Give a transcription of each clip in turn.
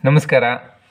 ನಮಸ್ಕಾರ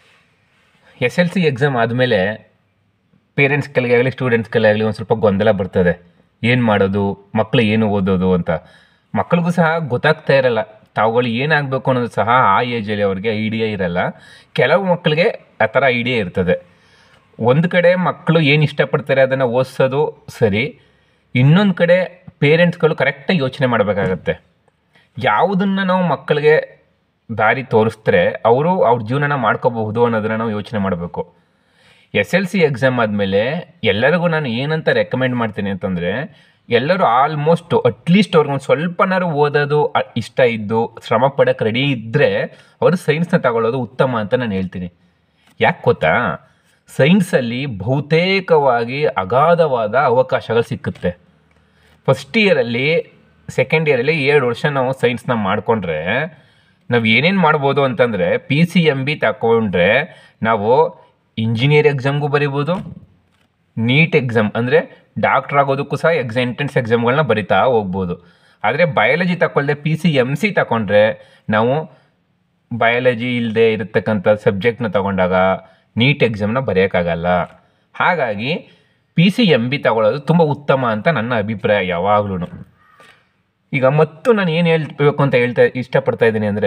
S L C exam ಆದಮೇಲೆ ಪೇರೆಂಟ್ಸ್ಗಳಿಗೆ ಆಗಲಿ ಸ್ಟೂಡೆಂಟ್ಸ್ಗಳಿಗೆ ಆಗಲಿ ಒಂದು ಸ್ವಲ್ಪ ಗೊಂದಲ ಬರ್ತದೆ ಏನು ಮಾಡೋದು ಮಕ್ಕಳು ಏನು ಓದೋದು ಅಂತ ಮಕ್ಕಳಿಗೂ ಸಹ ಗೊತ್ತಾಗ್ತಾ ಇರಲ್ಲ ತಾವುಗಳು ಏನಾಗಬೇಕು ಅನ್ನೋದು ಸಹ ಆ ಏಜಲ್ಲಿ ಅವ್ರಿಗೆ ಐಡಿಯಾ ಇರಲ್ಲ ಕೆಲವು ಮಕ್ಕಳಿಗೆ ಆ ಥರ ಐಡಿಯಾ ಇರ್ತದೆ ಒಂದು ಕಡೆ ಮಕ್ಕಳು ಏನು ಇಷ್ಟಪಡ್ತಾರೆ ಅದನ್ನು ಓದಿಸೋದು ಸರಿ ಇನ್ನೊಂದು ಕಡೆ ಪೇರೆಂಟ್ಸ್ಗಳು ಕರೆಕ್ಟಾಗಿ ಯೋಚನೆ ಮಾಡಬೇಕಾಗತ್ತೆ ಯಾವುದನ್ನು ನಾವು ಮಕ್ಕಳಿಗೆ ದಾರಿ ತೋರಿಸಿದ್ರೆ ಅವರು ಅವ್ರ ಜೀವನನ ಮಾಡ್ಕೋಬಹುದು ಅನ್ನೋದನ್ನ ನಾವು ಯೋಚನೆ ಮಾಡಬೇಕು ಎಸ್ ಎಲ್ ಸಿ ಎಕ್ಸಾಮ್ ಆದಮೇಲೆ ಎಲ್ಲರಿಗೂ ನಾನು ಏನಂತ ರೆಕಮೆಂಡ್ ಮಾಡ್ತೀನಿ ಅಂತಂದರೆ ಎಲ್ಲರೂ ಆಲ್ಮೋಸ್ಟ್ ಅಟ್ಲೀಸ್ಟ್ ಅವ್ರಿಗೊಂದು ಸ್ವಲ್ಪನಾರು ಓದೋದು ಅ- ಇಷ್ಟ ಇದ್ದು ಶ್ರಮ ಪಡೋಕ್ಕೆ ರೆಡಿ ಇದ್ದರೆ ಅವರು ಸೈನ್ಸ್ನ ತಗೊಳ್ಳೋದು ಉತ್ತಮ ಅಂತ ನಾನು ಹೇಳ್ತೀನಿ ಯಾಕೆ ಗೊತ್ತಾ ಸೈನ್ಸಲ್ಲಿ ಬಹುತೇಕವಾಗಿ ಅಗಾಧವಾದ ಅವಕಾಶಗಳು ಸಿಕ್ಕುತ್ತೆ ಫಸ್ಟ್ ಇಯರಲ್ಲಿ ಸೆಕೆಂಡ್ ಇಯರಲ್ಲಿ ಎರಡು ವರ್ಷ ನಾವು ಸೈನ್ಸ್ನ ಮಾಡಿಕೊಂಡ್ರೆ ನಾವು ಏನೇನು ಮಾಡ್ಬೋದು ಅಂತಂದರೆ ಪಿ ಸಿ ಎಮ್ ಬಿ ತಗೊಂಡ್ರೆ ನಾವು ಇಂಜಿನಿಯರ್ ಎಕ್ಸಾಮ್ಗೂ ಬರಿಬೋದು ನೀಟ್ ಎಕ್ಸಾಮ್ ಅಂದರೆ ಡಾಕ್ಟ್ರ್ ಆಗೋದಕ್ಕೂ ಸಹ ಎಕ್ಸ್ ಎಂಟ್ರೆನ್ಸ್ ಎಕ್ಸಾಮ್ಗಳನ್ನ ಬರಿತಾ ಹೋಗ್ಬೋದು ಆದರೆ ಬಯಾಲಜಿ ತಗೊಳ್ದೆ ಪಿ ಸಿ ಎಮ್ ಸಿ ತಗೊಂಡ್ರೆ ನಾವು ಬಯಾಲಜಿ ಇಲ್ಲದೆ ಇರತಕ್ಕಂಥ ಸಬ್ಜೆಕ್ಟ್ನ ತಗೊಂಡಾಗ ನೀಟ್ ಎಕ್ಸಾಮ್ನ ಬರೆಯೋಕ್ಕಾಗಲ್ಲ ಹಾಗಾಗಿ ಪಿ ಸಿ ಎಮ್ ಬಿ ತಗೊಳ್ಳೋದು ತುಂಬ ಉತ್ತಮ ಅಂತ ನನ್ನ ಅಭಿಪ್ರಾಯ ಯಾವಾಗ್ಲೂ ಈಗ ಮತ್ತು ನಾನು ಏನು ಹೇಳ್ಬೇಕು ಅಂತ ಹೇಳ್ತಾ ಇಷ್ಟಪಡ್ತಾ ಇದ್ದೀನಿ ಅಂದರೆ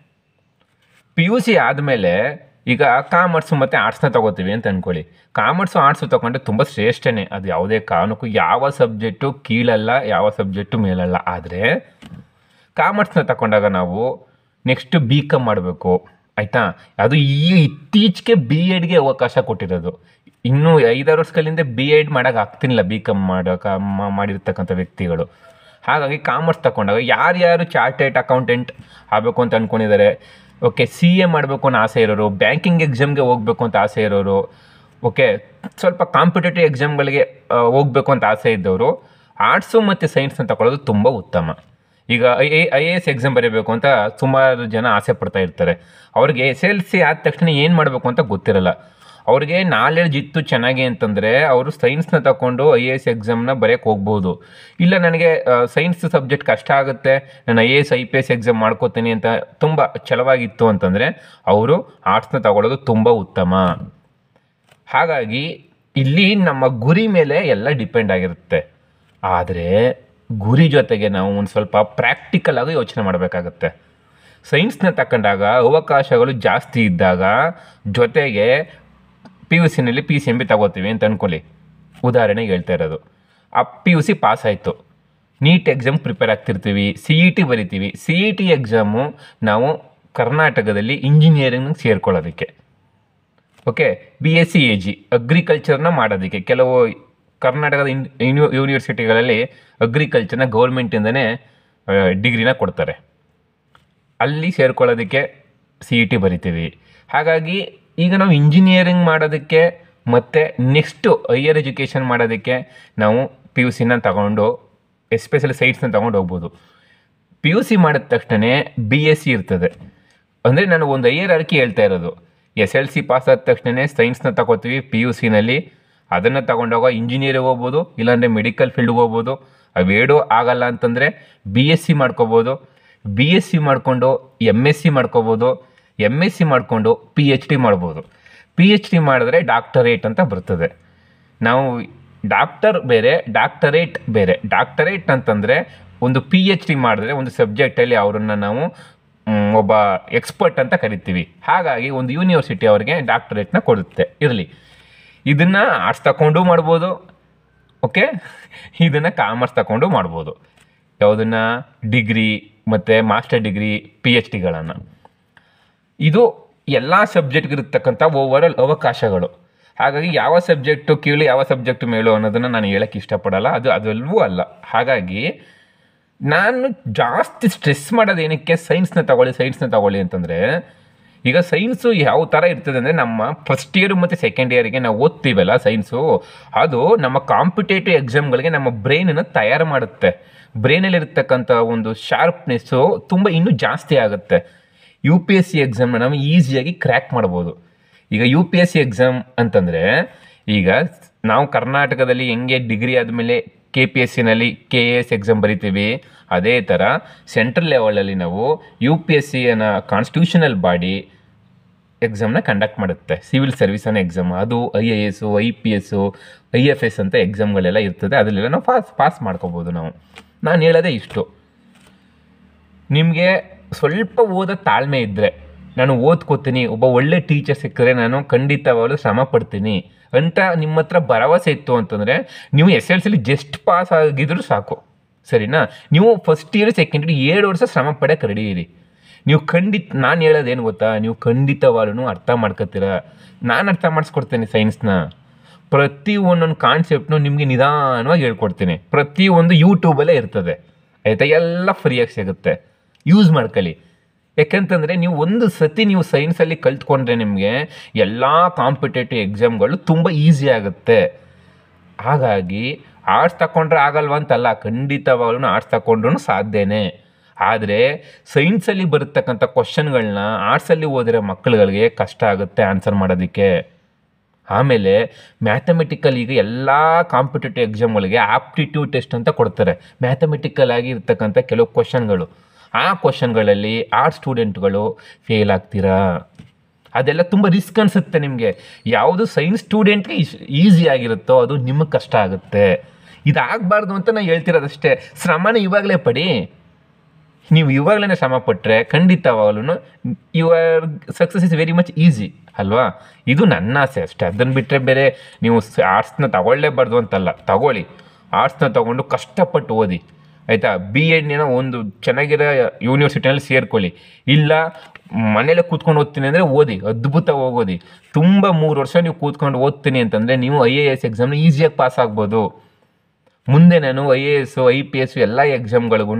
ಪಿ ಯು ಸಿ ಆದಮೇಲೆ ಈಗ ಕಾಮರ್ಸು ಮತ್ತು ಆರ್ಟ್ಸ್ನ ತಗೋತೀವಿ ಅಂತ ಅಂದ್ಕೊಳ್ಳಿ ಕಾಮರ್ಸು ಆರ್ಟ್ಸು ತಗೊಂಡ್ರೆ ತುಂಬ ಶ್ರೇಷ್ಠನೇ ಅದು ಯಾವುದೇ ಕಾರಣಕ್ಕೂ ಯಾವ ಸಬ್ಜೆಕ್ಟು ಕೀಳಲ್ಲ ಯಾವ ಸಬ್ಜೆಕ್ಟು ಮೇಲಲ್ಲ ಆದರೆ ಕಾಮರ್ಸ್ನ ತಗೊಂಡಾಗ ನಾವು ನೆಕ್ಸ್ಟ್ ಬಿ ಕಾಮ್ ಮಾಡಬೇಕು ಆಯಿತಾ ಅದು ಈ ಇತ್ತೀಚೆಗೆ ಬಿ ಎಡ್ಗೆ ಅವಕಾಶ ಕೊಟ್ಟಿರೋದು ಇನ್ನೂ ಐದಾರು ವರ್ಷಗಳಿಂದ ಬಿ ಎಡ್ ಮಾಡೋಕೆ ಆಗ್ತಿಲ್ಲ ಬಿ ಕಾಮ್ ಮಾಡೋಕೆ ಮಾಡಿರ್ತಕ್ಕಂಥ ವ್ಯಕ್ತಿಗಳು ಹಾಗಾಗಿ ಕಾಮರ್ಸ್ ತಗೊಂಡಾಗ ಯಾರ್ಯಾರು ಚಾರ್ಟೆಡ್ ಅಕೌಂಟೆಂಟ್ ಆಗಬೇಕು ಅಂತ ಅಂದ್ಕೊಂಡಿದ್ದಾರೆ ಓಕೆ ಸಿ ಎ ಮಾಡಬೇಕು ಅನ್ನೋ ಆಸೆ ಇರೋರು ಬ್ಯಾಂಕಿಂಗ್ ಎಕ್ಸಾಮ್ಗೆ ಹೋಗಬೇಕು ಅಂತ ಆಸೆ ಇರೋರು ಓಕೆ ಸ್ವಲ್ಪ ಕಾಂಪಿಟೇಟಿವ್ ಎಕ್ಸಾಮ್ಗಳಿಗೆ ಹೋಗಬೇಕು ಅಂತ ಆಸೆ ಇದ್ದವರು ಆರ್ಟ್ಸು ಮತ್ತು ಸೈನ್ಸ್ನ ತಗೊಳ್ಳೋದು ತುಂಬ ಉತ್ತಮ ಈಗ I A I A S exam ಬರೀಬೇಕು ಅಂತ ಸುಮಾರು ಜನ ಆಸೆ ಪಡ್ತಾ ಇರ್ತಾರೆ ಅವ್ರಿಗೆ ಎಸ್ ಎಲ್ ಸಿ ಆದ ತಕ್ಷಣ ಏನು ಮಾಡಬೇಕು ಅಂತ ಗೊತ್ತಿರಲ್ಲ ಅವ್ರಿಗೆ ನಾಲೆಡ್ಜ್ ಇತ್ತು ಚೆನ್ನಾಗಿ ಅಂತಂದರೆ ಅವರು ಸೈನ್ಸ್ನ ತಗೊಂಡು ಐ ಎ ಎಸ್ ಎಕ್ಸಾಮ್ನ ಬರೆಯೋಕ್ಕೆ ಹೋಗ್ಬೋದು ಇಲ್ಲ ನನಗೆ ಸೈನ್ಸ್ ಸಬ್ಜೆಕ್ಟ್ ಕಷ್ಟ ಆಗುತ್ತೆ ನಾನು I A S I P S exam ಮಾಡ್ಕೋತೀನಿ ಅಂತ ತುಂಬ ಛಲವಾಗಿತ್ತು ಅಂತಂದರೆ ಅವರು ಆರ್ಟ್ಸ್ನ ತಗೊಳ್ಳೋದು ತುಂಬ ಉತ್ತಮ ಹಾಗಾಗಿ ಇಲ್ಲಿ ನಮ್ಮ ಗುರಿ ಮೇಲೆ ಎಲ್ಲ ಡಿಪೆಂಡ್ ಆಗಿರುತ್ತೆ ಆದರೆ ಗುರಿ ಜೊತೆಗೆ ನಾವು ಒಂದು ಸ್ವಲ್ಪ ಪ್ರಾಕ್ಟಿಕಲ್ ಆಗಿ ಯೋಚನೆ ಮಾಡಬೇಕಾಗತ್ತೆ ಸೈನ್ಸ್ನ ತಗೊಂಡಾಗ ಅವಕಾಶಗಳು ಜಾಸ್ತಿ ಇದ್ದಾಗ ಜೊತೆಗೆ ಪಿ ಯು ಸಿನಲ್ಲಿ ಪಿ ಸಿ ಎಮ್ ಬಿ ತಗೋತೀವಿ ಅಂತ ಅಂದ್ಕೊಳ್ಳಿ ಉದಾಹರಣೆಗೆ ಹೇಳ್ತಾ ಇರೋದು ಆ ಪಿ ಯು ಸಿ ಪಾಸ್ ಆಯಿತು ನೀಟ್ ಎಕ್ಸಾಮ್ ಪ್ರಿಪೇರ್ ಆಗ್ತಿರ್ತೀವಿ ಸಿ ಇ ಟಿ ಬರಿತೀವಿ ಸಿ ಇ ಟಿ ಎಕ್ಸಾಮು ನಾವು ಕರ್ನಾಟಕದಲ್ಲಿ ಇಂಜಿನಿಯರಿಂಗ್ ಸೇರ್ಕೊಳ್ಳೋದಕ್ಕೆ okay B S C A G ಅಗ್ರಿಕಲ್ಚರ್ನ ಮಾಡೋದಕ್ಕೆ ಕೆಲವು ಕರ್ನಾಟಕದ ಇನ್ ಯೂನಿ ಯೂನಿವರ್ಸಿಟಿಗಳಲ್ಲಿ ಅಗ್ರಿಕಲ್ಚರ್ನ ಗೌರ್ಮೆಂಟಿಂದನೇ ಡಿಗ್ರಿನ ಕೊಡ್ತಾರೆ ಅಲ್ಲಿ ಸೇರ್ಕೊಳ್ಳೋದಕ್ಕೆ ಸಿ ಇ ಟಿ ಬರಿತೀವಿ ಹಾಗಾಗಿ ಈಗ ನಾವು ಇಂಜಿನಿಯರಿಂಗ್ ಮಾಡೋದಕ್ಕೆ ಮತ್ತು ನೆಕ್ಸ್ಟು ಹೈಯರ್ ಎಜುಕೇಷನ್ ಮಾಡೋದಕ್ಕೆ ನಾವು ಪಿ ಯು ಸಿನ ತಗೊಂಡು ಎಸ್ಪೆಷಲಿ ಸೈಟ್ಸ್ನ ತಗೊಂಡು ಹೋಗ್ಬೋದು ಪಿ ಯು ಸಿ ಮಾಡಿದ ತಕ್ಷಣ ಬಿ ಎಸ್ ಸಿ ಇರ್ತದೆ ಅಂದರೆ ನಾನು ಒಂದು ಹೈಯರ್ ಅರ್ಕಿ ಹೇಳ್ತಾ ಇರೋದು ಎಸ್ ಎಲ್ ಸಿ ಪಾಸ್ ಆದ ತಕ್ಷಣ ಸೈನ್ಸ್ನ ತಗೋತೀವಿ ಪಿ ಯು ಸಿನಲ್ಲಿ ಅದನ್ನು ತಗೊಂಡೋಗ ಇಂಜಿನಿಯರಿಂಗ್ ಹೋಗ್ಬೋದು ಇಲ್ಲಾಂದರೆ ಮೆಡಿಕಲ್ ಫೀಲ್ಡ್ಗೆ ಹೋಗ್ಬೋದು ಅವೇಡೂ ಆಗಲ್ಲ ಅಂತಂದರೆ ಬಿ ಎಸ್ ಸಿ ಮಾಡ್ಕೋಬೋದು ಬಿ ಎಸ್ ಸಿ ಮಾಡಿಕೊಂಡು ಎಮ್ ಎಸ್ ಸಿ ಮಾಡ್ಕೋಬೋದು ಎಮ್ ಎಸ್ ಸಿ ಮಾಡಿಕೊಂಡು ಪಿ ಎಚ್ ಡಿ ಮಾಡ್ಬೋದು ಪಿ ಎಚ್ ಡಿ ಮಾಡಿದ್ರೆ ಡಾಕ್ಟರೇಟ್ ಅಂತ ಬರ್ತದೆ ನಾವು ಡಾಕ್ಟರ್ ಬೇರೆ ಡಾಕ್ಟರೇಟ್ ಬೇರೆ ಡಾಕ್ಟರೇಟ್ ಅಂತಂದರೆ ಒಂದು ಪಿ ಎಚ್ ಡಿ ಮಾಡಿದ್ರೆ ಒಂದು ಸಬ್ಜೆಕ್ಟಲ್ಲಿ ಅವರನ್ನು ನಾವು ಮ್, ಒಬ್ಬ ಎಕ್ಸ್ಪರ್ಟ್ ಅಂತ ಕರಿತೀವಿ ಹಾಗಾಗಿ ಒಂದು ಯೂನಿವರ್ಸಿಟಿ ಅವರಿಗೆ ಡಾಕ್ಟರೇಟ್ನ ಕೊಡುತ್ತೆ ಇರಲಿ ಇದನ್ನು ಆರ್ಟ್ಸ್ ತಗೊಂಡು ಮಾಡ್ಬೋದು ಓಕೆ ಇದನ್ನು ಕಾಮರ್ಸ್ ತಗೊಂಡು ಮಾಡ್ಬೋದು ಯಾವುದನ್ನು ಡಿಗ್ರಿ ಮತ್ತು ಮಾಸ್ಟರ್ ಡಿಗ್ರಿ ಪಿ ಎಚ್ ಡಿಗಳನ್ನು ಇದು ಎಲ್ಲ ಸಬ್ಜೆಕ್ಟ್ಗಿರ್ತಕ್ಕಂಥ ಓವರ್ ಆಲ್ ಅವಕಾಶಗಳು ಹಾಗಾಗಿ ಯಾವ ಸಬ್ಜೆಕ್ಟು ಕೀಳು ಯಾವ ಸಬ್ಜೆಕ್ಟು ಮೇಲು ಅನ್ನೋದನ್ನು ನಾನು ಹೇಳಕ್ಕೆ ಇಷ್ಟಪಡಲ್ಲ ಅದು ಅದೆಲ್ಲವೂ ಅಲ್ಲ ಹಾಗಾಗಿ ನಾನು ಜಾಸ್ತಿ ಸ್ಟ್ರೆಸ್ ಮಾಡೋದು ಏನಕ್ಕೆ ಸೈನ್ಸ್ನ ತಗೊಳ್ಳಿ ಸೈನ್ಸ್ನ ತಗೊಳ್ಳಿ ಅಂತಂದರೆ ಈಗ ಸೈನ್ಸು ಯಾವ ಥರ ಇರ್ತದೆ ಅಂದರೆ ನಮ್ಮ ಫಸ್ಟ್ ಇಯರ್ ಮತ್ತು ಸೆಕೆಂಡ್ ಇಯರ್ಗೆ ನಾವು ಓದ್ತೀವಲ್ಲ ಸೈನ್ಸು ಅದು ನಮ್ಮ ಕಾಂಪಿಟೇಟಿವ್ ಎಕ್ಸಾಮ್ಗಳಿಗೆ ನಮ್ಮ ಬ್ರೈನನ್ನು ತಯಾರು ಮಾಡುತ್ತೆ ಬ್ರೈನಲ್ಲಿರ್ತಕ್ಕಂಥ ಒಂದು ಶಾರ್ಪ್ನೆಸ್ಸು ತುಂಬ ಇನ್ನೂ ಜಾಸ್ತಿ ಆಗುತ್ತೆ ಯು ಪಿ ಎಸ್ ಸಿ ಎಕ್ಸಾಮ್ನ ನಾವು ಈಸಿಯಾಗಿ ಕ್ರ್ಯಾಕ್ ಮಾಡ್ಬೋದು ಈಗ U P S C exam ಅಂತಂದರೆ ಈಗ ನಾವು ಕರ್ನಾಟಕದಲ್ಲಿ ಹೆಂಗೆ ಡಿಗ್ರಿ ಆದಮೇಲೆ ಕೆ ಪಿ ಎಸ್ ಸಿನಲ್ಲಿ ಕೆ ಎ ಎಸ್ ಎಕ್ಸಾಮ್ ಬರಿತೀವಿ ಅದೇ ಥರ ಸೆಂಟ್ರಲ್ ಲೆವೆಲಲ್ಲಿ ನಾವು ಯು ಪಿ ಎಸ್ ಸಿ ಅನ್ನೋ ಕಾನ್ಸ್ಟಿಟ್ಯೂಷನಲ್ ಬಾಡಿ ಎಕ್ಸಾಮ್ನ ಕಂಡಕ್ಟ್ ಮಾಡುತ್ತೆ ಸಿವಿಲ್ ಸರ್ವಿಸ್ ಅನ್ನೋ ಎಕ್ಸಾಮ್ ಅದು I A S I P S I F S ಅಂತ ಎಕ್ಸಾಮ್ಗಳೆಲ್ಲ ಇರ್ತದೆ ಅದರಲ್ಲೆಲ್ಲ ನಾವು ಪಾಸ್ ಪಾಸ್ ಮಾಡ್ಕೋಬೋದು ನಾವು ನಾನು ಹೇಳೋದೇ ಇಷ್ಟು ನಿಮಗೆ ಸ್ವಲ್ಪ ಓದೋ ತಾಳ್ಮೆ ಇದ್ದರೆ ನಾನು ಓದ್ಕೋತೀನಿ ಒಬ್ಬ ಒಳ್ಳೆ ಟೀಚರ್ ಸಿಕ್ಕಿದ್ರೆ ನಾನು ಖಂಡಿತವಾಗಲೂ ಶ್ರಮ ಪಡ್ತೀನಿ ಅಂತ ನಿಮ್ಮ ಹತ್ರ ಭರವಸೆ ಇತ್ತು ಅಂತಂದರೆ ನೀವು ಎಸ್ ಎಲ್ ಸಿಲಿ ಜಸ್ಟ್ ಪಾಸ್ ಆಗಿದ್ರು ಸಾಕು ಸರಿನಾ ನೀವು ಫಸ್ಟ್ ಇಯರ್ ಸೆಕೆಂಡ್ ಇಯರ್ ಏಳು ವರ್ಷ ಶ್ರಮ ಪಡೋಕೆ ರೆಡಿ ಇರಿ ನೀವು ಖಂಡಿತ ನಾನು ಹೇಳೋದೇನು ಗೊತ್ತಾ ನೀವು ಖಂಡಿತವಾಗ್ಲೂ ಅರ್ಥ ಮಾಡ್ಕೊತೀರ ನಾನು ಅರ್ಥ ಮಾಡಿಸ್ಕೊಡ್ತೇನೆ ಸೈನ್ಸ್ನ ಪ್ರತಿ ಒಂದೊಂದು ಕಾನ್ಸೆಪ್ಟ್ನು ನಿಮಗೆ ನಿಧಾನವಾಗಿ ಹೇಳ್ಕೊಡ್ತೀನಿ ಪ್ರತಿಯೊಂದು ಯೂಟ್ಯೂಬಲ್ಲೇ ಇರ್ತದೆ ಆಯಿತಾ ಎಲ್ಲ ಫ್ರೀಯಾಗಿ ಸಿಗುತ್ತೆ ಯೂಸ್ ಮಾಡ್ಕೊಳ್ಳಿ ಯಾಕಂತಂದರೆ ನೀವು ಒಂದು ಸತಿ ನೀವು ಸೈನ್ಸಲ್ಲಿ ಕಲ್ತ್ಕೊಂಡ್ರೆ ನಿಮಗೆ ಎಲ್ಲ ಕಾಂಪಿಟೇಟಿವ್ ಎಕ್ಸಾಮ್ಗಳು ತುಂಬ ಈಸಿ ಆಗುತ್ತೆ ಹಾಗಾಗಿ ಆರ್ಟ್ಸ್ ತಗೊಂಡ್ರೆ ಆಗಲ್ವಾ ಅಂತಲ್ಲ ಖಂಡಿತವಾಗ್ಲೂ ಆರ್ಟ್ಸ್ ತಗೊಂಡ್ರೂ ಸಾಧ್ಯನೇ ಆದರೆ ಸೈನ್ಸಲ್ಲಿ ಬರತಕ್ಕಂಥ ಕ್ವಶನ್ಗಳನ್ನ ಆರ್ಟ್ಸಲ್ಲಿ ಓದಿರೋ ಮಕ್ಕಳುಗಳಿಗೆ ಕಷ್ಟ ಆಗುತ್ತೆ ಆನ್ಸರ್ ಮಾಡೋದಕ್ಕೆ ಆಮೇಲೆ ಮ್ಯಾಥಮೆಟಿಕಲ್ ಈಗ ಎಲ್ಲ ಕಾಂಪಿಟೇಟಿವ್ ಎಕ್ಸಾಮ್ಗಳಿಗೆ ಆಪ್ಟಿಟ್ಯೂಡ್ ಟೆಸ್ಟ್ ಅಂತ ಕೊಡ್ತಾರೆ ಮ್ಯಾಥಮೆಟಿಕಲ್ ಆಗಿ ಇರ್ತಕ್ಕಂಥ ಕೆಲವು ಕ್ವಶನ್ಗಳು ಆ ಕ್ವಶನ್ಗಳಲ್ಲಿ ಆರ್ಟ್ ಸ್ಟೂಡೆಂಟ್ಗಳು ಫೇಲ್ ಆಗ್ತೀರಾ ಅದೆಲ್ಲ ತುಂಬ ರಿಸ್ಕ್ ಅನಿಸುತ್ತೆ ನಿಮಗೆ ಯಾವುದು ಸೈನ್ಸ್ ಸ್ಟೂಡೆಂಟ್ಗೆ ಇಸ್ ಈಸಿ ಆಗಿರುತ್ತೋ ಅದು ನಿಮಗೆ ಕಷ್ಟ ಆಗುತ್ತೆ ಇದಾಗಬಾರ್ದು ಅಂತ ನಾನು ಹೇಳ್ತಿರೋದಷ್ಟೇ ಶ್ರಮನ ಇವಾಗಲೇ ಪಡಿ ನೀವು ಇವಾಗಲೇ ಶ್ರಮ ಪಟ್ಟರೆ ಖಂಡಿತವಾಗ್ಲೂ your success is very much easy ಅಲ್ವಾ ಇದು ನನ್ನ ಆಸೆ ಅಷ್ಟೇ ಅದನ್ನು ಬಿಟ್ಟರೆ ಬೇರೆ ನೀವು ಆರ್ಟ್ಸ್ನ ತಗೊಳ್ಳೇಬಾರ್ದು ಅಂತಲ್ಲ ತಗೊಳ್ಳಿ ಆರ್ಟ್ಸ್ನ ತಗೊಂಡು ಕಷ್ಟಪಟ್ಟು ಓದಿ ಆಯಿತಾ ಬಿ ಎಡ್ನ ಒಂದು ಚೆನ್ನಾಗಿರೋ ಯೂನಿವರ್ಸಿಟಿನಲ್ಲಿ ಸೇರ್ಕೊಳ್ಳಿ ಇಲ್ಲ ಮನೇಲೆ ಕೂತ್ಕೊಂಡು ಓದ್ತೀನಿ ಅಂದರೆ ಓದಿ ಅದ್ಭುತ ಓದಿ ತುಂಬ ಮೂರು ವರ್ಷ ನೀವು ಕೂತ್ಕೊಂಡು ಓದ್ತೀನಿ ಅಂತಂದರೆ ನೀವು ಐ ಎ ಎಸ್ ಎಕ್ಸಾಮ್ನ ಈಸಿಯಾಗಿ ಪಾಸ್ ಆಗ್ಬೋದು ಮುಂದೆ ನಾನು I A S I P S ಎಲ್ಲ ಎಕ್ಸಾಮ್ಗಳಿಗೂ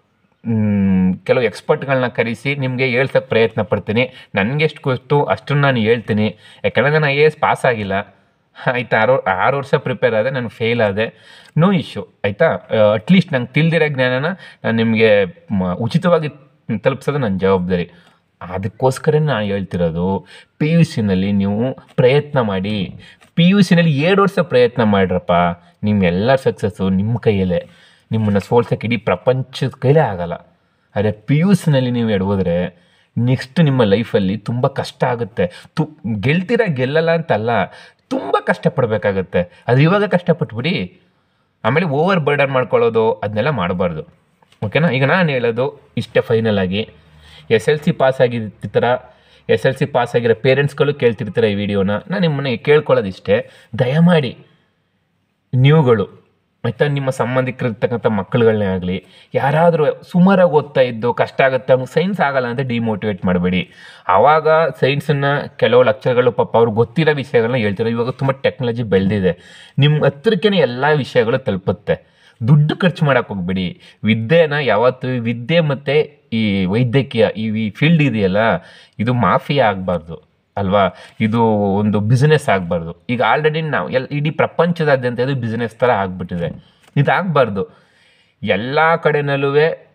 ಕೆಲವು ಎಕ್ಸ್ಪರ್ಟ್ಗಳನ್ನ ಕರೆಸಿ ನಿಮಗೆ ಹೇಳ್ಸೋಕ್ಕೆ ಪ್ರಯತ್ನ ಪಡ್ತೀನಿ ನನಗೆ ಎಷ್ಟು ಗೊತ್ತು ಅಷ್ಟನ್ನು ನಾನು ಹೇಳ್ತೀನಿ ಯಾಕಂದರೆ ನಾನು ಐ ಎ ಎಸ್ ಪಾಸ್ ಆಗಿಲ್ಲ ಆಯಿತಾ ಆರು ಆರು ವರ್ಷ ಪ್ರಿಪೇರ್ ಆದೆ ನಾನು ಫೇಲ್ ಆದೆ ನೋ ಇಶ್ಯೂ ಆಯಿತಾ ಅಟ್ಲೀಸ್ಟ್ ನಂಗೆ ತಿಳಿದಿರೋ ಜ್ಞಾನನ ನಾನು ನಿಮಗೆ ಮ ಉಚಿತವಾಗಿ ತಲುಪಿಸೋದು ನನ್ನ ಜವಾಬ್ದಾರಿ ಅದಕ್ಕೋಸ್ಕರ ನಾನು ಹೇಳ್ತಿರೋದು ಪಿ ಯು ಸಿನಲ್ಲಿ ನೀವು ಪ್ರಯತ್ನ ಮಾಡಿ ಪಿ ಯು ಸಿನಲ್ಲಿ ಎರಡು ವರ್ಷ ಪ್ರಯತ್ನ ಮಾಡ್ರಪ್ಪ ನಿಮ್ಮೆಲ್ಲ ಸಕ್ಸಸ್ಸು ನಿಮ್ಮ ಕೈಯಲ್ಲೇ ನಿಮ್ಮನ್ನು ಸೋಲ್ಸೋಕೆ ಇಡೀ ಪ್ರಪಂಚದ ಕೈಲೇ ಆಗಲ್ಲ ಆದರೆ ಪಿ ಯು ಸಿನಲ್ಲಿ ನೀವು ಎಡವಿದ್ರೆ ನೆಕ್ಸ್ಟ್ ನಿಮ್ಮ ಲೈಫಲ್ಲಿ ತುಂಬ ಕಷ್ಟ ಆಗುತ್ತೆ ತು ಗೆಲ್ತೀರ ಗೆಲ್ಲಲ್ಲ ಅಂತಲ್ಲ ತುಂಬ ಕಷ್ಟಪಡಬೇಕಾಗತ್ತೆ ಅದು ಇವಾಗ ಕಷ್ಟಪಟ್ಬಿಡಿ ಆಮೇಲೆ ಓವರ್ ಬರ್ಡನ್ ಮಾಡ್ಕೊಳ್ಳೋದು ಅದನ್ನೆಲ್ಲ ಮಾಡಬಾರ್ದು ಓಕೆನಾ ಈಗ ನಾನು ಹೇಳೋದು ಇಷ್ಟೇ ಫೈನಲ್ ಆಗಿ ಎಸ್ ಎಲ್ ಸಿ ಪಾಸ್ ಆಗಿದ್ದ ಥರ ಎಸ್ ಎಲ್ ಸಿ ಪಾಸ್ ಆಗಿರೋ ಪೇರೆಂಟ್ಸ್ಗಳು ಕೇಳ್ತಿರ್ತಾರೆ ಈ ವಿಡಿಯೋನ ನಾನು ನಿಮ್ಮನ್ನ ಕೇಳ್ಕೊಳ್ಳೋದು ಇಷ್ಟೇ ದಯಮಾಡಿ ನೀವುಗಳು ಮತ್ತು ನಿಮ್ಮ ಸಂಬಂಧಿಕರಿರ್ತಕ್ಕಂಥ ಮಕ್ಕಳುಗಳನ್ನೇ ಆಗಲಿ ಯಾರಾದರೂ ಸುಮಾರಾಗಿ ಓದ್ತಾ ಇದ್ದು ಕಷ್ಟ ಆಗುತ್ತೆ ಅವ್ನಿಗೆ ಸೈನ್ಸ್ ಆಗಲ್ಲ ಅಂತ ಡಿಮೋಟಿವೇಟ್ ಮಾಡಬೇಡಿ ಆವಾಗ ಸೈನ್ಸನ್ನು ಕೆಲವು ಲೆಕ್ಚರ್ಗಳು ಪಾಪ ಅವ್ರಿಗೆ ಗೊತ್ತಿರೋ ವಿಷಯಗಳನ್ನ ಹೇಳ್ತಾರೆ ಇವಾಗ ತುಂಬ ಟೆಕ್ನಾಲಜಿ ಬೆಳೆದಿದೆ ನಿಮ್ಮ ಹತ್ರಕ್ಕೇ ಎಲ್ಲ ವಿಷಯಗಳು ತಲುಪುತ್ತೆ ದುಡ್ಡು ಖರ್ಚು ಮಾಡೋಕೆ ಹೋಗ್ಬೇಡಿ ವಿದ್ಯೆನ ಯಾವತ್ತು ವಿದ್ಯೆ ಮತ್ತು ಈ ವೈದ್ಯಕೀಯ ಈ ಫೀಲ್ಡ್ ಇದೆಯಲ್ಲ ಇದು ಮಾಫಿಯಾ ಆಗಬಾರ್ದು ಅಲ್ವಾ ಇದು ಒಂದು ಬಿಸ್ನೆಸ್ ಆಗಬಾರ್ದು ಈಗ ಆಲ್ರೆಡಿ ನಾವು ಎಲ್ ಇಡೀ ಪ್ರಪಂಚದಾದ್ಯಂತ ಇದು ಬಿಸ್ನೆಸ್ ಥರ ಆಗಿಬಿಟ್ಟಿದೆ ಇದಾಗಬಾರ್ದು ಎಲ್ಲ ಕಡೆನಲ್ಲೂ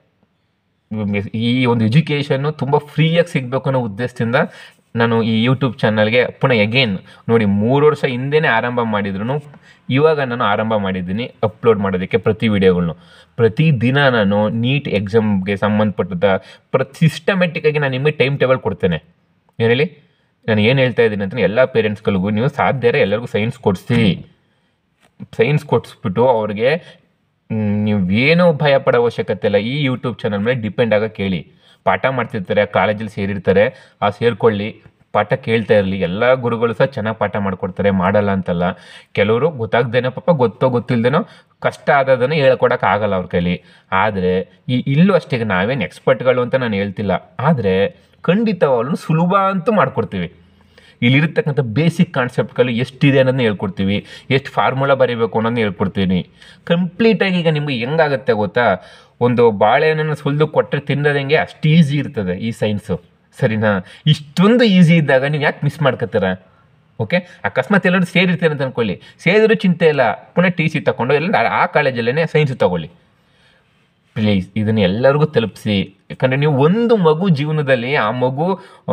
ಈ ಒಂದು ಎಜುಕೇಷನ್ನು ತುಂಬ ಫ್ರೀಯಾಗಿ ಸಿಗಬೇಕು ಅನ್ನೋ ಉದ್ದೇಶದಿಂದ ನಾನು ಈ ಯೂಟ್ಯೂಬ್ ಚಾನಲ್ಗೆ ಪುನಃ ಎಗೇನ್ ನೋಡಿ ಮೂರು ವರ್ಷ ಹಿಂದೆನೇ ಆರಂಭ ಮಾಡಿದ್ರು ಇವಾಗ ನಾನು ಆರಂಭ ಮಾಡಿದ್ದೀನಿ ಅಪ್ಲೋಡ್ ಮಾಡೋದಕ್ಕೆ ಪ್ರತಿ ವಿಡಿಯೋಗಳ್ನು ಪ್ರತಿ ದಿನ ನಾನು ನೀಟ್ ಎಕ್ಸಾಮ್ಗೆ ಸಂಬಂಧಪಟ್ಟದ ಪ್ರತಿ ಸಿಸ್ಟಮೆಟಿಕ್ಕಾಗಿ ನಾನು ನಿಮಗೆ ಟೈಮ್ ಟೇಬಲ್ ಕೊಡ್ತೇನೆ ಏನು ಹೇಳಿ ನಾನು ಏನು ಹೇಳ್ತಾ ಇದ್ದೀನಿ ಅಂತ ಎಲ್ಲ ಪೇರೆಂಟ್ಸ್ಗಳಿಗೂ ನೀವು ಸಾಧ್ಯ ಎಲ್ಲರಿಗೂ ಸೈನ್ಸ್ ಕೊಡಿಸಿ ಸೈನ್ಸ್ ಕೊಡಿಸ್ಬಿಟ್ಟು ಅವ್ರಿಗೆ ಮ್, ನೀವು ಏನೂ ಭಯ ಪಡೋ ಅವಶ್ಯಕತೆ ಇಲ್ಲ ಈ ಯೂಟ್ಯೂಬ್ ಚಾನಲ್ ಮೇಲೆ ಡಿಪೆಂಡ್ ಆಗೋಕೆ ಕೇಳಿ ಪಾಠ ಮಾಡ್ತಿರ್ತಾರೆ ಕಾಲೇಜಲ್ಲಿ ಸೇರಿರ್ತಾರೆ ಆ ಸೇರ್ಕೊಳ್ಳಿ ಪಾಠ ಕೇಳ್ತಾ ಇರಲಿ ಎಲ್ಲ ಗುರುಗಳು ಸಹ ಚೆನ್ನಾಗಿ ಪಾಠ ಮಾಡ್ಕೊಡ್ತಾರೆ ಮಾಡಲ್ಲ ಅಂತಲ್ಲ ಕೆಲವರು ಗೊತ್ತಾಗ್ದೇನೋ ಪಾಪ ಗೊತ್ತೋ ಗೊತ್ತಿಲ್ದೇನೋ ಕಷ್ಟ ಆದದನ್ನು ಹೇಳ್ಕೊಡಕ್ಕೆ ಆಗಲ್ಲ ಅವ್ರ ಕೈಲಿ ಆದರೆ ಈ ಇಲ್ಲೂ ಅಷ್ಟೇ ಈಗ ನಾವೇನು ಎಕ್ಸ್ಪರ್ಟ್ಗಳು ಅಂತ ನಾನು ಹೇಳ್ತಿಲ್ಲ ಆದರೆ ಖಂಡಿತವಾಗ್ಲೂ ಸುಲಭ ಅಂತೂ ಮಾಡ್ಕೊಡ್ತೀವಿ ಇಲ್ಲಿರ್ತಕ್ಕಂಥ ಬೇಸಿಕ್ ಕಾನ್ಸೆಪ್ಟ್ಗಳು ಎಷ್ಟಿದೆ ಅನ್ನೋದನ್ನ ಹೇಳ್ಕೊಡ್ತೀವಿ ಎಷ್ಟು ಫಾರ್ಮುಲಾ ಬರೀಬೇಕು ಅನ್ನೋದನ್ನ ಹೇಳ್ಕೊಡ್ತೀನಿ ಕಂಪ್ಲೀಟಾಗಿ ಈಗ ನಿಮ್ಗೆ ಹೆಂಗಾಗುತ್ತೆ ಗೊತ್ತಾ ಒಂದು ಬಾಳೆಹಣ್ಣನ್ನು ಸುಲಿದು ಕೊಟ್ಟರೆ ತಿನ್ನೋದಂಗೆ ಅಷ್ಟು ಈಸಿ ಇರ್ತದೆ ಈ ಸೈನ್ಸು ಸರಿನಾ ಇಷ್ಟೊಂದು ಈಸಿ ಇದ್ದಾಗ ನೀವು ಯಾಕೆ ಮಿಸ್ ಮಾಡ್ಕೊತೀರ ಓಕೆ ಅಕಸ್ಮಾತ್ ಎಲ್ಲರೂ ಸೇರಿರ್ತೀರ ಅಂತ ಅನ್ಕೊಳ್ಳಿ ಸೇರಿದ್ರು ಚಿಂತೆ ಇಲ್ಲ ಪುನಃ ಟಿ ಸಿ ತಗೊಂಡು ಎಲ್ಲ ಆ ಕಾಲೇಜಲ್ಲೇ ಸೈನ್ಸ್ ತಗೊಳ್ಳಿ ಪ್ಲೀಸ್ ಇದನ್ನು ಎಲ್ಲರಿಗೂ ತಲುಪಿಸಿ ಯಾಕಂದರೆ ನೀವು ಒಂದು ಮಗು ಜೀವನದಲ್ಲಿ ಆ ಮಗು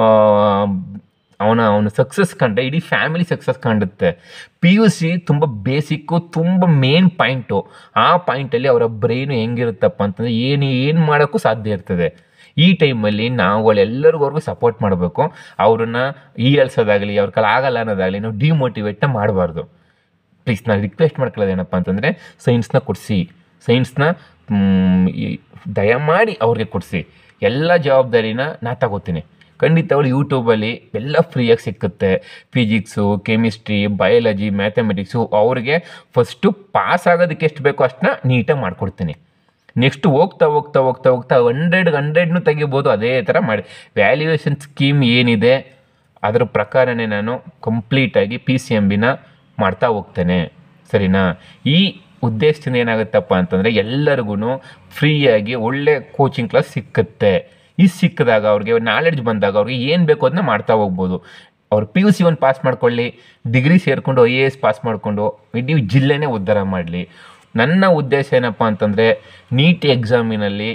ಅವನ ಅವನ ಸಕ್ಸಸ್ ಕಂಡ್ರೆ ಇಡೀ ಫ್ಯಾಮಿಲಿ ಸಕ್ಸಸ್ ಕಾಣುತ್ತೆ ಪಿ ಯು ಸಿ ತುಂಬ ಬೇಸಿಕ್ಕು ತುಂಬ ಮೇನ್ ಪಾಯಿಂಟು ಆ ಪಾಯಿಂಟಲ್ಲಿ ಅವರ ಬ್ರೈನು ಹೆಂಗಿರುತ್ತಪ್ಪ ಅಂತಂದರೆ ಏನು ಏನು ಮಾಡೋಕ್ಕೂ ಸಾಧ್ಯ ಇರ್ತದೆ ಈ ಟೈಮಲ್ಲಿ ನಾವುಗಳೆಲ್ಲರಿಗೂ ಸಪೋರ್ಟ್ ಮಾಡಬೇಕು ಅವ್ರನ್ನ ಹೀಯಾಳ್ಸೋದಾಗಲಿ ಅವ್ರ ಕೈಲಿ ಆಗಲ್ಲ ಅನ್ನೋದಾಗಲಿ ನಾವು ಡಿಮೋಟಿವೇಟ್ನ ಮಾಡಬಾರ್ದು ಪ್ಲೀಸ್ ನಾನು ರಿಕ್ವೆಸ್ಟ್ ಮಾಡ್ಕೊಳ್ಳೋದು ಏನಪ್ಪ ಅಂತಂದರೆ ಸೈನ್ಸ್ನ ಕೊಡಿಸಿ ಸೈನ್ಸ್ನ ದಯಮಾಡಿ ಅವ್ರಿಗೆ ಕೊಡಿಸಿ ಎಲ್ಲ ಜವಾಬ್ದಾರಿನ ನಾ ತಗೋತೀನಿ ಖಂಡಿತವಾಗ್ಲೂ ಯೂಟ್ಯೂಬಲ್ಲಿ ಎಲ್ಲ ಫ್ರೀಯಾಗಿ ಸಿಕ್ಕುತ್ತೆ ಫಿಸಿಕ್ಸು ಕೆಮಿಸ್ಟ್ರಿ ಬಯಾಲಜಿ ಮ್ಯಾಥಮೆಟಿಕ್ಸು ಅವ್ರಿಗೆ ಫಸ್ಟು ಪಾಸ್ ಆಗೋದಕ್ಕೆ ಎಷ್ಟು ಬೇಕೋ ಅಷ್ಟನ್ನ ನೀಟಾಗಿ ಮಾಡಿಕೊಡ್ತೀನಿ ನೆಕ್ಸ್ಟ್ ಹೋಗ್ತಾ ಹೋಗ್ತಾ ಹೋಗ್ತಾ ಹೋಗ್ತಾ ಹಂಡ್ರೆಡ್ ಹಂಡ್ರೆಡ್ನು ತೆಗಿಬೋದು ಅದೇ ಥರ ಮಾಡಿ ವ್ಯಾಲ್ಯೂಯೇಷನ್ ಸ್ಕೀಮ್ ಏನಿದೆ ಅದರ ಪ್ರಕಾರನೇ ನಾನು ಕಂಪ್ಲೀಟಾಗಿ ಪಿ ಸಿ ಎಮ್ ಬಿನ ಮಾಡ್ತಾ ಹೋಗ್ತೇನೆ ಸರಿನಾ ಈ ಉದ್ದೇಶದಿಂದ ಏನಾಗುತ್ತಪ್ಪ ಅಂತಂದರೆ ಎಲ್ಲರಿಗೂ ಫ್ರೀಯಾಗಿ ಒಳ್ಳೆ ಕೋಚಿಂಗ್ ಕ್ಲಾಸ್ ಸಿಕ್ಕುತ್ತೆ ಈ ಸಿಕ್ಕಿದಾಗ ಅವ್ರಿಗೆ ನಾಲೆಡ್ಜ್ ಬಂದಾಗ ಅವ್ರಿಗೆ ಏನು ಬೇಕು ಅದನ್ನ ಮಾಡ್ತಾ ಹೋಗ್ಬೋದು ಅವ್ರು ಪಿ ಯು ಸಿ ಒಂದು ಪಾಸ್ ಮಾಡ್ಕೊಳ್ಳಿ ಡಿಗ್ರಿ ಸೇರಿಕೊಂಡು ಐ ಎ ಎಸ್ ಪಾಸ್ ಮಾಡಿಕೊಂಡು ಇಡೀ ಜಿಲ್ಲೆನೇ ಉದ್ಧಾರ ಮಾಡಲಿ ನನ್ನ ಉದ್ದೇಶ ಏನಪ್ಪ ಅಂತಂದರೆ ನೀಟ್ ಎಕ್ಸಾಮಿನಲ್ಲಿ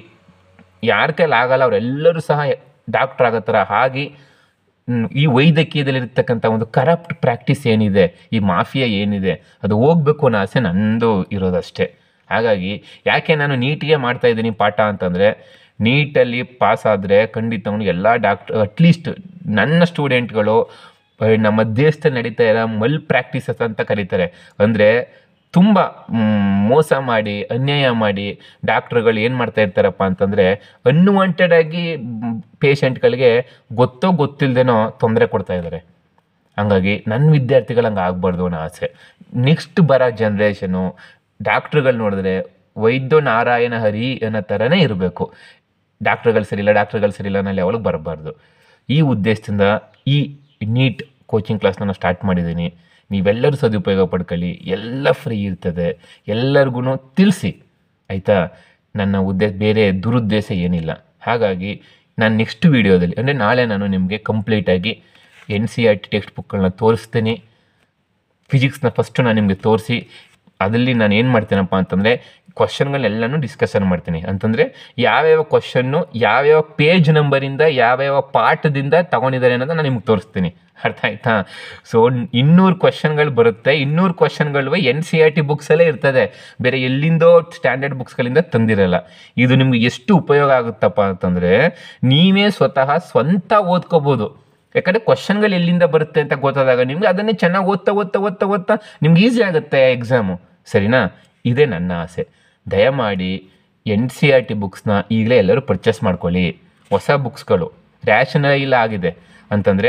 ಯಾರ ಕೈಲಿ ಆಗಲ್ಲ ಅವರೆಲ್ಲರೂ ಸಹ ಡಾಕ್ಟ್ರ್ ಆಗೋ ಥರ ಆಗಿ ಹ್ಮ್, ಈ ವೈದ್ಯಕೀಯದಲ್ಲಿರ್ತಕ್ಕಂಥ ಒಂದು ಕರಪ್ಟ್ ಪ್ರಾಕ್ಟೀಸ್ ಏನಿದೆ ಈ ಮಾಫಿಯಾ ಏನಿದೆ ಅದು ಹೋಗ್ಬೇಕು ಅನ್ನೋ ಆಸೆ ನಂದು ಇರೋದಷ್ಟೇ ಹಾಗಾಗಿ ಯಾಕೆ ನಾನು ನೀಟಿಗೆ ಮಾಡ್ತಾ ಇದ್ದೀನಿ ಪಾಠ ಅಂತಂದರೆ ನೀಟಲ್ಲಿ ಪಾಸ್ ಆದರೆ ಖಂಡಿತವನು ಎಲ್ಲ ಡಾಕ್ಟ್ರ್ ಅಟ್ಲೀಸ್ಟ್ ನನ್ನ ಸ್ಟೂಡೆಂಟ್ಗಳು ಅಹ್, ನಮ್ಮ ದೇಶದಲ್ಲಿ ನಡೀತಾ ಇರೋ ಮಲ್ ಪ್ರಾಕ್ಟೀಸಸ್ ಅಂತ ಕರೀತಾರೆ ಅಂದರೆ ತುಂಬ ಮ್, ಮೋಸ ಮಾಡಿ ಅನ್ಯಾಯ ಮಾಡಿ ಡಾಕ್ಟ್ರುಗಳು ಏನು ಮಾಡ್ತಾ ಇರ್ತಾರಪ್ಪ ಅಂತಂದರೆ ಅನ್ವಾಂಟೆಡ್ ಆಗಿ ಪೇಷಂಟ್ಗಳಿಗೆ ಗೊತ್ತೋ ಗೊತ್ತಿಲ್ಲದೇನೋ ತೊಂದರೆ ಕೊಡ್ತಾ ಇದ್ದಾರೆ ಹಂಗಾಗಿ ನನ್ನ ವಿದ್ಯಾರ್ಥಿಗಳು ಹಂಗೆ ಆಗಬಾರ್ದು ಅನ್ನೋ ಆಸೆ ನೆಕ್ಸ್ಟ್ ಬರೋ ಜನ್ರೇಷನು ಡಾಕ್ಟ್ರುಗಳು ನೋಡಿದ್ರೆ ವೈದ್ಯ ನಾರಾಯಣ ಹರಿ ಅನ್ನೋ ಥರನೇ ಇರಬೇಕು ಡಾಕ್ಟ್ರುಗಳು ಸರಿಯಿಲ್ಲ ಡಾಕ್ಟ್ರುಗಳು ಸರಿಯಿಲ್ಲ ಅನ್ನೋ ಲೆವೆಲ್ಗೆ ಬರಬಾರ್ದು ಈ ಉದ್ದೇಶದಿಂದ ಈ ನೀಟ್ ಕೋಚಿಂಗ್ ಕ್ಲಾಸ್ನ ನಾನು ಸ್ಟಾರ್ಟ್ ಮಾಡಿದ್ದೀನಿ ನೀವೆಲ್ಲರೂ ಸದುಪಯೋಗ ಪಡ್ಕೊಳ್ಳಿ ಎಲ್ಲ ಫ್ರೀ ಇರ್ತದೆ ಎಲ್ಲರಿಗೂ ತಿಳಿಸಿ ಆಯಿತಾ ನನ್ನ ಉದ್ದೇಶ ಬೇರೆ ದುರುದ್ದೇಶ ಏನಿಲ್ಲ ಹಾಗಾಗಿ ನಾನು ನೆಕ್ಸ್ಟ್ ವೀಡಿಯೋದಲ್ಲಿ ಅಂದರೆ ನಾಳೆ ನಾನು ನಿಮಗೆ ಕಂಪ್ಲೀಟಾಗಿ N C R T text ಬುಕ್ಗಳನ್ನ ತೋರಿಸ್ತೀನಿ ಫಿಸಿಕ್ಸ್ನ ಫಸ್ಟು ನಾನು ನಿಮಗೆ ತೋರಿಸಿ ಅದರಲ್ಲಿ ನಾನು ಏನು ಮಾಡ್ತೀನಪ್ಪ ಅಂತಂದರೆ ಕ್ವಶನ್ಗಳನ್ನೆಲ್ಲನೂ ಡಿಸ್ಕಷನ್ ಮಾಡ್ತೀನಿ ಅಂತಂದರೆ ಯಾವ್ಯಾವ ಕ್ವಶನ್ನು ಯಾವ್ಯಾವ ಪೇಜ್ ನಂಬರಿಂದ ಯಾವ್ಯಾವ ಪಾಠದಿಂದ ತಗೊಂಡಿದ್ದಾರೆ ಅನ್ನೋದನ್ನ ನಾನು ನಿಮ್ಗೆ ತೋರಿಸ್ತೀನಿ ಅರ್ಥ ಆಯ್ತಾ ಸೊ ಇನ್ನೂರು ಕ್ವಶನ್ಗಳು ಬರುತ್ತೆ ಇನ್ನೂರು ಕ್ವಶನ್ಗಳು ಎನ್ ಸಿ ಆರ್ ಟಿ ಬುಕ್ಸಲ್ಲೇ ಇರ್ತದೆ ಬೇರೆ ಎಲ್ಲಿಂದೋ ಸ್ಟ್ಯಾಂಡರ್ಡ್ ಬುಕ್ಸ್ಗಳಿಂದ ತಂದಿರಲ್ಲ ಇದು ನಿಮ್ಗೆ ಎಷ್ಟು ಉಪಯೋಗ ಆಗುತ್ತಪ್ಪ ಅಂತಂದರೆ ನೀವೇ ಸ್ವತಃ ಸ್ವಂತ ಓದ್ಕೋಬೋದು ಯಾಕಂದರೆ ಕ್ವಶನ್ಗಳು ಎಲ್ಲಿಂದ ಬರುತ್ತೆ ಅಂತ ಗೊತ್ತಾದಾಗ ನಿಮ್ಗೆ ಅದನ್ನೇ ಚೆನ್ನಾಗಿ ಓದ್ತಾ ಓದ್ತಾ ಓದ್ತಾ ಓದ್ತಾ ನಿಮ್ಗೆ ಈಸಿ ಆಗುತ್ತೆ ಎಕ್ಸಾಮು ಸರಿನಾ ಇದೇ ನನ್ನ ಆಸೆ ದಯಮಾಡಿ ಎನ್ ಸಿ ಆರ್ ಟಿ ಬುಕ್ಸ್ನ ಈಗಲೇ ಎಲ್ಲರೂ ಪರ್ಚೇಸ್ ಮಾಡ್ಕೊಳ್ಳಿ ಹೊಸ ಬುಕ್ಸ್ಗಳು ರ್ಯಾಷನೈಲ್ ಆಗಿದೆ ಅಂತಂದರೆ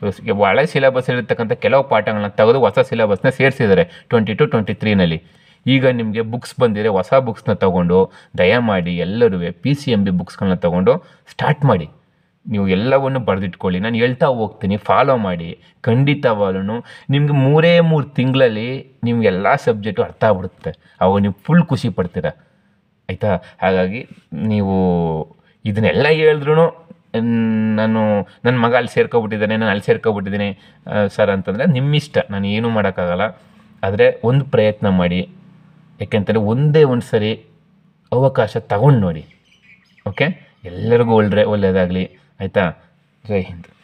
ಒಳ ಸಿಲೆಬಸ್ ಇರತಕ್ಕಂಥ ಕೆಲವು ಪಾಠಗಳನ್ನ ತೆಗೆದು ಹೊಸ ಸಿಲೆಬಸ್ನ ಸೇರಿಸಿದ್ದಾರೆ ಟ್ವೆಂಟಿ ಟು ಟ್ವೆಂಟಿ ತ್ರೀನಲ್ಲಿ ಈಗ ನಿಮಗೆ ಬುಕ್ಸ್ ಬಂದಿದೆ ಹೊಸ ಬುಕ್ಸ್ನ ತೊಗೊಂಡು ದಯಮಾಡಿ ಎಲ್ಲರೂ ಪಿ ಸಿ ಎಮ್ ಬಿ ಬುಕ್ಸ್ಗಳನ್ನ ತೊಗೊಂಡು ಸ್ಟಾರ್ಟ್ ಮಾಡಿ ನೀವು ಎಲ್ಲವನ್ನು ಬರೆದಿಟ್ಕೊಳ್ಳಿ ನಾನು ಹೇಳ್ತಾ ಹೋಗ್ತೀನಿ ಫಾಲೋ ಮಾಡಿ ಖಂಡಿತವಾಗ್ಲೂ ನಿಮ್ಗೆ ಮೂರೇ ಮೂರು ತಿಂಗಳಲ್ಲಿ ನಿಮ್ಗೆ ಎಲ್ಲ ಸಬ್ಜೆಕ್ಟು ಅರ್ಥ ಆಗ್ಬಿಡುತ್ತೆ ಅವಾಗ ನೀವು ಫುಲ್ ಖುಷಿ ಪಡ್ತೀರ ಆಯಿತಾ ಹಾಗಾಗಿ ನೀವು ಇದನ್ನೆಲ್ಲ ಹೇಳಿದ್ರು ನಾನು ನನ್ನ ಮಗ ಅಲ್ಲಿ ಸೇರ್ಕೊಬಿಟ್ಟಿದ್ದಾನೆ ನಾನು ಅಲ್ಲಿ ಸೇರ್ಕೊಬಿಟ್ಟಿದ್ದೀನಿ ಸರ್ ಅಂತಂದರೆ ನಿಮ್ಮಿಷ್ಟ ನಾನು ಏನೂ ಮಾಡೋಕ್ಕಾಗಲ್ಲ ಆದರೆ ಒಂದು ಪ್ರಯತ್ನ ಮಾಡಿ ಯಾಕೆಂತಂದರೆ ಒಂದೇ ಒಂದು ಸರಿ ಅವಕಾಶ ತಗೊಂಡು ನೋಡಿ ಓಕೆ ಎಲ್ಲರಿಗೂ ಒಳ್ಳೆ ಒಳ್ಳೆಯದಾಗಲಿ ಆಯಿತಾ ಜೈ ಹಿಂದ್